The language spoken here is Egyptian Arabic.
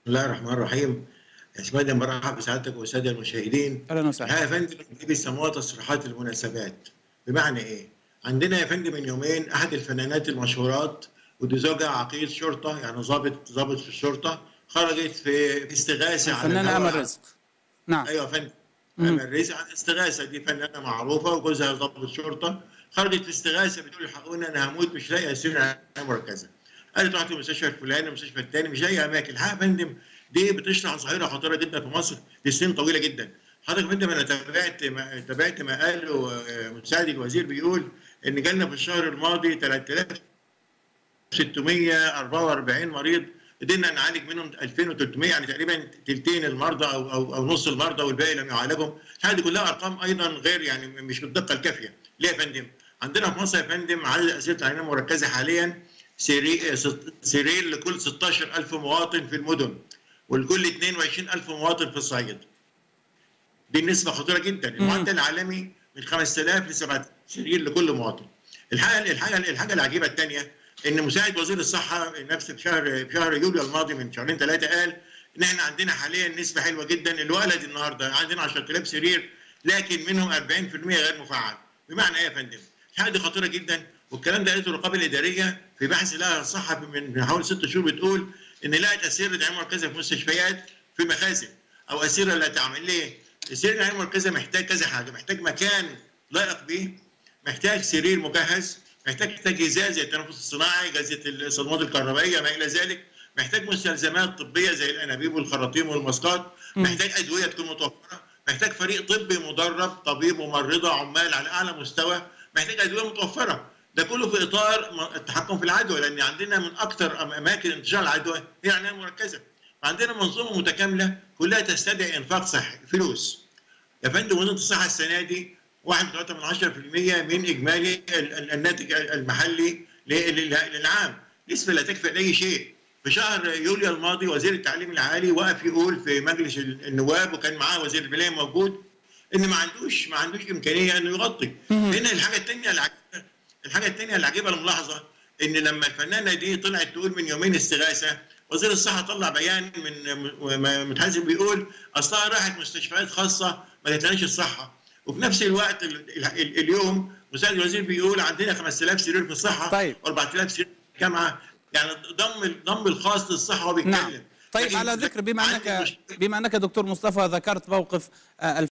الله الرحمن الرحيم اسمعني مرحبا بسعادتك والساده المشاهدين اهلا وسهلا يا فندم دي بيسموها تصريحات المناسبات بمعنى ايه؟ عندنا يا فندم من يومين احد الفنانات المشهورات ودي زوجها عقيد شرطه يعني ضابط ضابط في الشرطه خرجت في استغاثه على الفنانه الهواء. امل رزق نعم ايوه يا فندم مم. امل رزق عن استغاثه دي فنانه معروفه وجوزها ضابط شرطه خرجت في استغاثه بتقول الحقوني انا هموت مش لاقي اسير عنايه مركزه قالت رحت المستشفى الفلاني المستشفى الثاني مش لاقي اماكن الحقيقه يا فندم دي بتشرح ظاهره خطيره جدا في مصر لسنين طويله جدا حضرتك يا فندم انا تابعت ما تابعت ما قاله آه، مساعد الوزير بيقول ان جالنا في الشهر الماضي 3644 مريض قدرنا نعالج منهم 2300 يعني تقريبا ثلثين المرضى او او او نص المرضى والباقي لم يعالجهم هذه كلها ارقام ايضا غير يعني مش بالدقه الكافيه ليه يا فندم عندنا في مصر يا فندم عدد اسئله العنايه المركزه حاليا سري- ست- سرير لكل 16000 مواطن في المدن ولكل 22000 مواطن في الصعيد دي نسبه خطيره جدا المعدل العالمي من 5000 ل 7000 سرير لكل مواطن الحاجه الحاجه الحاجه العجيبه الثانيه ان مساعد وزير الصحه نفس في شهر في شهر يوليو الماضي من شهرين ثلاثه قال ان احنا عندنا حاليا نسبه حلوه جدا الولد النهارده عندنا 10000 سرير لكن منهم 40% غير مفعل بمعنى ايه يا فندم؟ الحاجه دي خطيره جدا والكلام ده قالته الرقابه الاداريه في بحث لها الصحه من حوالي ست شهور بتقول ان لقت اسيره عنايه مركزه في مستشفيات في مخازن او اسيره لا تعمل ليه؟ اسيره العنايه المركزه محتاج كذا حاجه محتاج مكان لائق بيه محتاج سرير مجهز محتاج تجهيزات زي التنفس الصناعي اجهزه الصدمات الكهربائيه ما الى ذلك محتاج مستلزمات طبيه زي الانابيب والخراطيم والماسكات محتاج ادويه تكون متوفره محتاج فريق طبي مدرب طبيب ممرضه عمال على اعلى مستوى محتاج ادويه متوفره ده كله في اطار م- التحكم في العدوى لان عندنا من اكثر أم- اماكن انتشار العدوى هي العنايه المركزه فعندنا منظومه متكامله كلها تستدعي انفاق صحي فلوس يا فندم وزاره الصحه السنه دي 1.3% من اجمالي ال- ال- الناتج المحلي ل- لل- للعام نسبه لا تكفي لاي شيء في شهر يوليو الماضي وزير التعليم العالي وقف يقول في مجلس ال- النواب وكان معاه وزير البلاد موجود ان ما عندوش ما عندوش امكانيه انه يغطي هنا الحاجه الثانيه العجيبه الحاجه الثانيه العجيبه الملاحظه ان لما الفنانه دي طلعت تقول من يومين استغاثه وزير الصحه طلع بيان من م- متحزب بيقول اصلها راحت مستشفيات خاصه ما جاتلهاش الصحه وفي نفس الوقت ال- ال- ال- اليوم مساعد الوزير بيقول عندنا 5000 سرير في الصحه طيب. و4000 سرير في الجامعه يعني ضم ضم الخاص للصحه وهو بيتكلم نعم طيب لكن على ذكر بما عندي انك مشكلة. بما انك دكتور مصطفى ذكرت موقف آه،